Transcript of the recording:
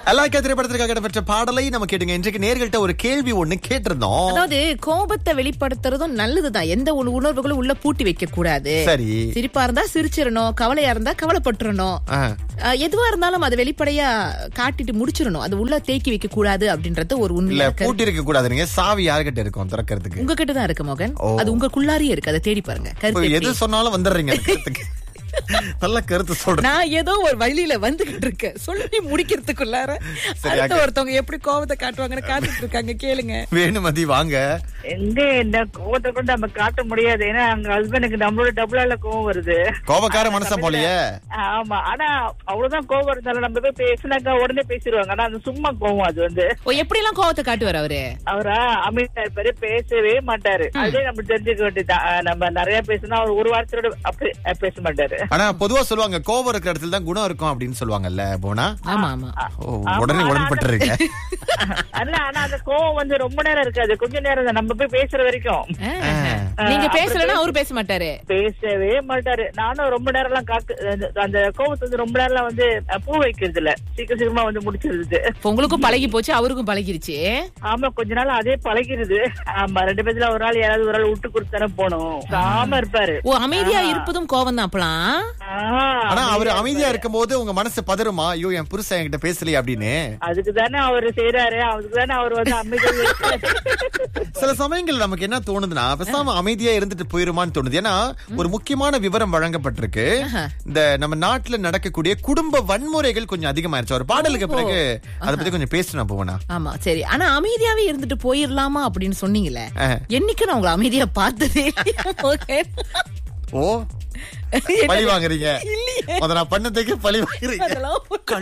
அலாக்கா திரைப்படத்திற்காக இடம்பெற்ற பாடலை நம்ம கேட்டுங்க இன்றைக்கு நேர்கள்ட்ட ஒரு கேள்வி ஒண்ணு கேட்டிருந்தோம் அதாவது கோபத்தை வெளிப்படுத்துறதும் நல்லதுதான் எந்த ஒரு உணர்வுகளும் உள்ள பூட்டி வைக்க கூடாது சரி சிரிப்பா இருந்தா சிரிச்சிடணும் கவலையா இருந்தா கவலைப்பட்டுறணும் ஆ. அஹ், எதுவா இருந்தாலும் அதை வெளிப்படையா காட்டிட்டு முடிச்சிடணும் அது உள்ள தேக்கி வைக்க கூடாது அப்படின்றது ஒரு இல்ல உண்மையா பூட்டி இருக்க கூடாது நீங்க சாவி யார்கிட்ட இருக்கும் திறக்கிறதுக்கு உங்ககிட்ட தான் இருக்கு மோகன் ஓ. அது உங்களுக்குள்ளாரியே இருக்கு அதை தேடி பாருங்க இப்ப கருத்து எது எப்படி? சொன்னாலும் வந்துடுறீங்க அந்த கருத்துக்கு நல்ல கருத்து சொல்றேன் நான் ஏதோ ஒரு வழியில வந்துகிட்டு இருக்கேன் சொல்லி முடிக்கிறதுக்குள்ளார சரி, அடுத்த அக்கா. ஒருத்தவங்க எப்படி கோபத்தை காட்டுவாங்கன்னு காத்துட்டு இருக்காங்க கேளுங்க வேணுமதி வாங்க எங்க இந்த கோவத்தை கூட நம்ம காட்ட முடியாது ஏன்னா அங்க ஹஸ்பண்டுக்கு நம்மளோட டபுளால கோவம் வருது கோபக்கார மனுஷன் போலயே ஆமா ஆனா அவ்வளவுதான் கோவம் இருந்தாலும் நம்ம போய் பேசினாக்கா உடனே பேசிடுவாங்க ஆனா அது சும்மா கோவம் அது வந்து ஓ எப்படி எல்லாம் கோபத்தை காட்டுவார் அவரு அவரா அமைதியா இருப்பாரு பேசவே மாட்டாரு அதே நம்ம தெரிஞ்சுக்க வேண்டியதுதான் அஹ் நம்ம நிறைய பேசினா அவர் ஒரு வாரத்தோட அப்படி அஹ் பேச மாட்டாரு ஆனா பொதுவா சொல்லுவாங்க கோபம் இருக்கிற இடத்துல தான் குணம் இருக்கும் அப்படின்னு சொல்லுவாங்கல்ல போனா ஆமா ஆமா ஓ, உடனே உடன்பட்டுருங்க அல்ல ஆனா அந்த கோவம் வந்து ரொம்ப நேரம் இருக்காது கொஞ்ச நேரம் தான் நம்ம போய் பேசுற வரைக்கும் ஆஹ். நீங்க பேசலன்னா அவரு பேச மாட்டாரு பேசவே மாட்டாரு நானும் ரொம்ப நேரம் எல்லாம் காக்கு அந்த- அந்த கோவத்தை வந்து ரொம்ப நேரம் வந்து அஹ், பூ வைக்கிறது இல்ல சீக்கிரம் சீக்கிரமா வந்து முடிச்சிருது இப்ப உங்களுக்கும் பழகி போச்சு அவருக்கும் பழகிருச்சு ஆமா கொஞ்ச நாள் அதே பழகிருது ஆமா ரெண்டு பேத்துல ஒரு ஆள் யாராவது ஒரு ஆள் விட்டு கொடுத்தானே போனோம் சாம இருப்பாரு ஓ அமைதியா இருப்பதும் கோபம் தான் அப்பலாம் ஆஹ், ஆனா அவரு அமைதியா இருக்கும்போது உங்க மனசு பதறுமா ஐயோ என் புருஷன் என்கிட்ட பேசலையே அப்படின்னு அதுக்கு தானே அவரு செய்யறாரு அதுக்கு தானே அவர் வந்து அமைதியா இருக்காரு. சில சமயங்கள் நமக்கு என்ன தோணுதுன்னா பேசாம அமைதியா இருந்துட்டு போயிருமான்னு தோணுது ஏன்னா ஒரு முக்கியமான விவரம் வழங்கப்பட்டிருக்கு இந்த நம்ம நாட்டுல நடக்கக்கூடிய குடும்ப வன்முறைகள் கொஞ்சம் அதிகமாயிருச்சு ஒரு பாடலுக்கு பிறகு அதை பத்தி கொஞ்சம் பேசணும் போவனா ஆமா சரி ஆனா அமைதியாவே இருந்துட்டு போயிரலாமா அப்படின்னு சொன்னீங்களே ஆ. என்னைக்கு நான் உங்களை அமைதியா பார்த்ததே இல்லையே. ஓ பழி வாங்குறீங்க அத நான் பண்ணதுக்கு பழி வாங்குறீங்க அதெல்லாம்